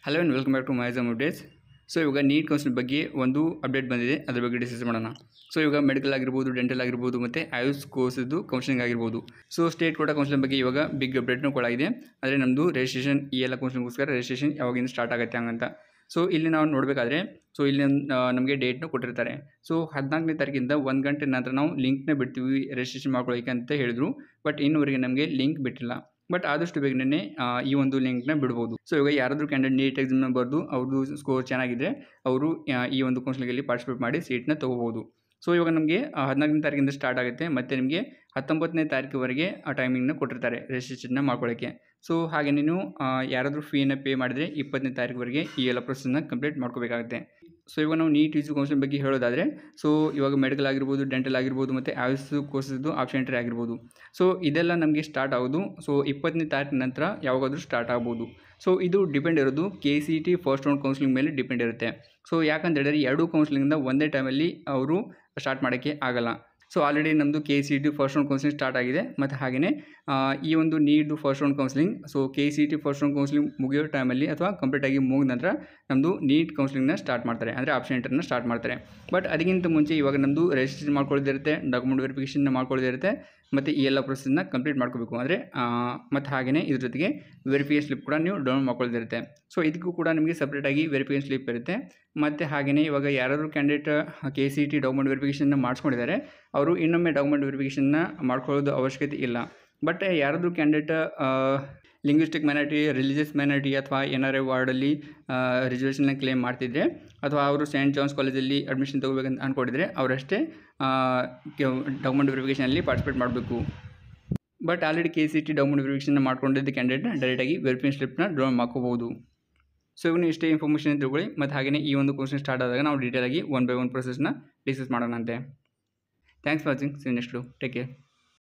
hello and welcome back to ಮೈಸಮ್ updates so ಇವಾಗ NEET council ಬಗ್ಗೆ ಒಂದು ಅಪ್ಡೇಟ್ ಬಂದಿದೆ ಅದ್ರ ಬಗ್ಗೆ ಡಿಸ್ಕಸ್ ಮಾಡೋಣ ಸೊ ಇವಾಗ ಮೆಡಿಕಲ್ ಆಗಿರ್ಬೋದು ಡೆಂಟಲ್ ಆಗಿರ್ಬೋದು ಮತ್ತು ಆಯುಷ್ ಕೋರ್ಸದ್ದು ಕೌನ್ಸಿಲಿಂಗ್ ಆಗಿರ್ಬೋದು ಸೊ ಸ್ಟೇಟ್ ಕೋಟ ಕೌನ್ಸಿಲಿಂಗ್ ಬಗ್ಗೆ ಇವಾಗ ಬಿಗ್ ಅಪ್ಡೇಟ್ನೂ ಕೂಡ ಇದೆ ಆದರೆ ನಮ್ಮದು ರಿಜಿಸ್ಟ್ರೇಷನ್ ಈ ಎಲ್ಲ ಕೌನ್ಸಿಲಿಂಗ್ಗೋಸ್ಕರ ರಿಜಿಸ್ಟ್ರೇಷನ್ ಯಾವಾಗಿಂದ ಸ್ಟಾರ್ಟ್ ಆಗುತ್ತೆ ಹಂಗಂತ ಸೊ ಇಲ್ಲಿ ನಾವು ನೋಡಬೇಕಾದ್ರೆ ಸೊ ಇಲ್ಲಿ ನಮಗೆ ಡೇಟ್ನು ಕೊಟ್ಟಿರ್ತಾರೆ ಸೊ ಹದಿನಾಲ್ಕನೇ ತಾರೀಕಿಂದ ಒಂದು ಗಂಟೆ ನಂತರ ನಾವು ಲಿಂಕ್ನ ಬಿಡ್ತೀವಿ ರಿಜಿಸ್ಟ್ರೇಷನ್ ಮಾಡ್ಕೊಳ್ಳೋಕೆ ಅಂತ ಹೇಳಿದ್ರು ಬಟ್ ಇನ್ನೂವರೆಗೆ ನಮಗೆ ಲಿಂಕ್ ಬಿಟ್ಟಿಲ್ಲ ಬಟ್ ಆದಷ್ಟು ಬೇಗನೆ ಈ ಒಂದು ಲಿಂಕ್ನ ಬಿಡ್ಬೋದು ಸೊ ಇವಾಗ ಯಾರಾದರೂ ಕ್ಯಾಂಡಿಡೇಟ್ ನೀಟ್ ಎಕ್ಸಾಮ್ನ ಬರೆದು ಅವ್ರದ್ದು ಸ್ಕೋರ್ ಚೆನ್ನಾಗಿದ್ದರೆ ಅವರು ಈ ಒಂದು ಕೌನ್ಸಿಲಿಂಗಲ್ಲಿ ಪಾರ್ಟಿಸಿಪೇಟ್ ಮಾಡಿ ಸೀಟ್ನ ತೊಗೋಬೋದು ಸೊ ಇವಾಗ ನಮಗೆ ಹದಿನಾಲ್ಕನೇ ತಾರೀಕಿಂದ ಸ್ಟಾರ್ಟ್ ಆಗುತ್ತೆ ಮತ್ತು ನಿಮಗೆ ಹತ್ತೊಂಬತ್ತನೇ ತಾರೀಕುವರೆಗೆ ಆ ಟೈಮಿಂಗ್ನ ಕೊಟ್ಟಿರ್ತಾರೆ ರಿಜಿಸ್ಟ್ರೇಷನ್ನ ಮಾಡ್ಕೊಳ್ಳೋಕ್ಕೆ ಸೊ ಹಾಗೆ ನೀವು ಯಾರಾದರೂ ಫೀನ ಪೇ ಮಾಡಿದರೆ ಇಪ್ಪತ್ತನೇ ತಾರೀಕುವರೆಗೆ ಈ ಎಲ್ಲ ಪ್ರೊಸೆಸ್ನ ಕಂಪ್ಲೀಟ್ ಮಾಡ್ಕೋಬೇಕಾಗುತ್ತೆ ಸೊ ಇವಾಗ ನಾವು ನೀಟ್ ಯೂಸ್ ಕೌನ್ಸಿಲ್ ಬಗ್ಗೆ ಹೇಳೋದಾದರೆ ಸೊ ಇವಾಗ ಮೆಡಿಕಲ್ ಆಗಿರ್ಬೋದು ಡೆಂಟಲ್ ಆಗಿರ್ಬೋದು ಮತ್ತು ಆಯುಷ್ ಕೋರ್ಸದ್ದು ಆಪ್ಷನ್ ಎಂಟ್ರಿ ಆಗಿರ್ಬೋದು ಸೊ ಇದೆಲ್ಲ ನಮಗೆ ಸ್ಟಾರ್ಟ್ ಆಗೋದು ಸೊ ಇಪ್ಪತ್ತನೇ ತಾರೀಕು ನಂತರ ಯಾವಾಗಾದರೂ ಸ್ಟಾರ್ಟ್ ಆಗ್ಬೋದು ಸೊ ಇದು ಡಿಪೆಂಡ್ ಇರೋದು K C T first round counselling ಮೇಲೆ ಡಿಪೆಂಡ್ ಇರುತ್ತೆ ಸೊ ಯಾಕಂತ ಹೇಳಿದ್ರೆ ಎರಡೂ ಕೌನ್ಸಿಲಿಂಗ್ನ ಒಂದೇ ಟೈಮಲ್ಲಿ ಅವರು ಸ್ಟಾರ್ಟ್ ಮಾಡೋಕ್ಕೆ ಆಗಲ್ಲ ಸೊ ಆಲ್ರೆಡಿ ನಮ್ಮದು K C T first round counselling start ಆಗಿದೆ ಮತ್ತು ಹಾಗೆಯೇ ಈ ಒಂದು NEET first round counselling so K C T first round counselling ಮುಗಿಯೋ ಟೈಮಲ್ಲಿ ಅಥವಾ ಕಂಪ್ಲೀಟಾಗಿ ಮುಗಿದ ನಂತರ ನಮ್ಮದು ನೀಟ್ ಕೌನ್ಸಿಲಿಂಗ್ನ ಸ್ಟಾರ್ಟ್ ಮಾಡ್ತಾರೆ ಅಂದರೆ ಆಪ್ಷನ್ ಎಂಟರ್ನ ಸ್ಟಾರ್ಟ್ ಮಾಡ್ತಾರೆ ಬಟ್ ಅದಕ್ಕಿಂತ ಮುಂಚೆ ಇವಾಗ ನಮ್ಮದು ರಿಜಿಸ್ಟ್ರೇಷನ್ ಮಾಡ್ಕೊಳ್ಳೋದಿರುತ್ತೆ ಡಾಕ್ಯುಮೆಂಟ್ ವೆರಿಫಿಕೇಷನ್ನ ಮಾಡ್ಕೊಳ್ಳೋದಿರುತ್ತೆ ಮತ್ತು ಈ ಎಲ್ಲ ಪ್ರೊಸೆಸ್ನ ಕಂಪ್ಲೀಟ್ ಮಾಡ್ಕೋಬೇಕು ಅಂದರೆ ಮತ್ತು ಹಾಗೆಯೇ ಇದ್ರ ಜೊತೆಗೆ ವೆರಿಫಿಕೇಷನ್ ಸ್ಲಿಪ್ ಕೂಡ ನೀವು ಡೌನ್ಲೋಡ್ ಮಾಡ್ಕೊಳ್ಳೋದಿರುತ್ತೆ ಸೊ ಇದಕ್ಕೂ ಕೂಡ ನಿಮಗೆ ಸಪ್ರೇಟಾಗಿ ವೆರಿಫಿಕೇಷನ್ ಸ್ಲಿಪ್ ಇರುತ್ತೆ ಮತ್ತು ಹಾಗೆಯೇ ಇವಾಗ ಯಾರಾದರೂ candidate K C T document ವೆರಿಫಿಕೇಷನ್ನ ಮಾಡಿಸ್ಕೊಂಡಿದ್ದಾರೆ ಅವರು ಇನ್ನೊಮ್ಮೆ ಡಾಕ್ಯುಮೆಂಟ್ ವೆರಿಫಿಕೇಷನ್ನ ಮಾಡ್ಕೊಳ್ಳೋದು ಅವಶ್ಯಕತೆ ಇಲ್ಲ ಬಟ್ ಯಾರಾದರೂ candidate linguistic minority religious minority ಅಥವಾ ಎನ್ ಆರ್ ಐ ವಾರ್ಡಲ್ಲಿ ರಿಸರ್ವೇಷನ್ನ ಕ್ಲೇಮ್ ಮಾಡ್ತಿದ್ರೆ ಅಥವಾ ಅವರು ಸೈಂಟ್ ಜಾನ್ಸ್ ಕಾಲೇಜಲ್ಲಿ ಅಡ್ಮಿಷನ್ ತೊಗೋಬೇಕಂತ ಅಂದ್ಕೊಂಡಿದ್ರೆ ಅವರಷ್ಟೇ ಡಾಕ್ಯುಮೆಂಟ್ ವೆರಿಫಿಕೇಷನಲ್ಲಿ ಪಾರ್ಟಿಸಿಪೇಟ್ ಮಾಡಬೇಕು but already K C T document verification ಮಾಡ್ಕೊಂಡಿದ್ದ ಕ್ಯಾಂಡಿಡೇಟ್ನ ಡೈರೆಕ್ಟಾಗಿ ವೆರಿಫಿಕೇಷನ್ ಸ್ಲಿಪ್ನ ಡ್ರಾನ್ ಮಾಡ್ಕೋಬೋದು ಸೊ ಇನ್ನು ಇಷ್ಟೇ ಇನ್ಫಾರ್ಮೇಷನ್ ತಿಳ್ಕೊಳ್ಳಿ ಮತ್ತು ಹಾಗೆಯೇ ಈ ಒಂದು ಕ್ವಶನ್ ಸ್ಟಾರ್ಟ್ ಆದಾಗ ನಾವು ಡೀಟೇಲಾಗಿ ಒನ್ ಬೈ ಒನ್ ಪ್ರೊಸೆಸ್ನ ಡಿಸ್ಕಸ್ ಮಾಡೋಣಂತೆ thanks for watching see next take care